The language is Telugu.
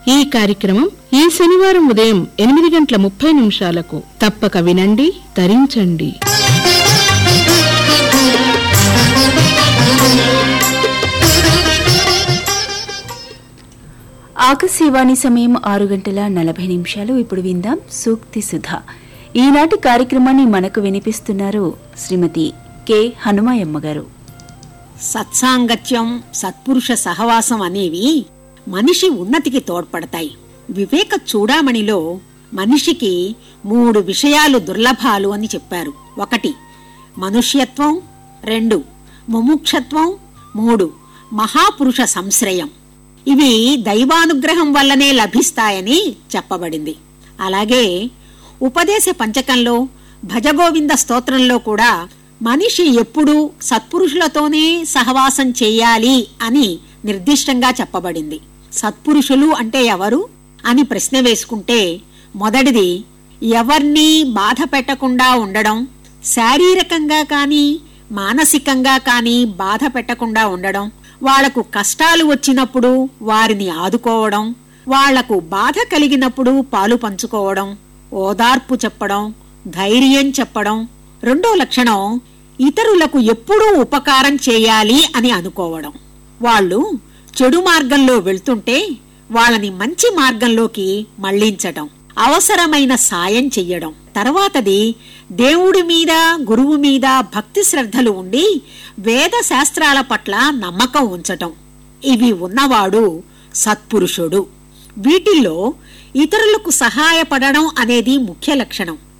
ఈ కార్యక్రమం ఈ శనివారం ఉదయం ఎనిమిది గంటల ముప్పై నిమిషాలకు తప్పక వినండి తరించండి ఆకాశవాణి సమయం ఆరు గంటల నలభై నిమిషాలు ఇప్పుడు విందాం సూక్తి సుధ ఈనాటి కార్యక్రమాన్ని మనకు వినిపిస్తున్నారు శ్రీమతి కె హనుమాయమ్మ గారు సత్సాంగత్యం సత్పురుష సహవాసం అనేవి మనిషి ఉన్నతికి తోడ్పడతాయి వివేక చూడామణిలో మనిషికి మూడు విషయాలు దుర్లభాలు అని చెప్పారు ఒకటి మనుష్యత్వం రెండు ముముక్షత్వం మూడు మహాపురుష సంశ్రయం ఇవి దైవానుగ్రహం వల్లనే లభిస్తాయని చెప్పబడింది అలాగే ఉపదేశ పంచకంలో భజగోవింద స్తోత్రంలో కూడా మనిషి ఎప్పుడూ సత్పురుషులతోనే సహవాసం చేయాలి అని నిర్దిష్టంగా చెప్పబడింది సత్పురుషులు అంటే ఎవరు అని ప్రశ్న వేసుకుంటే మొదటిది ఎవర్నీ బాధ పెట్టకుండా ఉండడం శారీరకంగా కానీ మానసికంగా కానీ బాధ పెట్టకుండా ఉండడం వాళ్లకు కష్టాలు వచ్చినప్పుడు వారిని ఆదుకోవడం వాళ్లకు బాధ కలిగినప్పుడు పాలు పంచుకోవడం ఓదార్పు చెప్పడం ధైర్యం చెప్పడం రెండో లక్షణం ఇతరులకు ఎప్పుడూ ఉపకారం చేయాలి అని అనుకోవడం వాళ్ళు చెడు మార్గంలో వెళ్తుంటే వాళ్ళని మంచి మార్గంలోకి మళ్లించటం అవసరమైన సాయం చెయ్యడం తర్వాతది దేవుడి మీద గురువు మీద భక్తి శ్రద్ధలు ఉండి వేద శాస్త్రాల పట్ల నమ్మకం ఉంచటం ఇవి ఉన్నవాడు సత్పురుషుడు వీటిల్లో ఇతరులకు సహాయపడడం అనేది ముఖ్య లక్షణం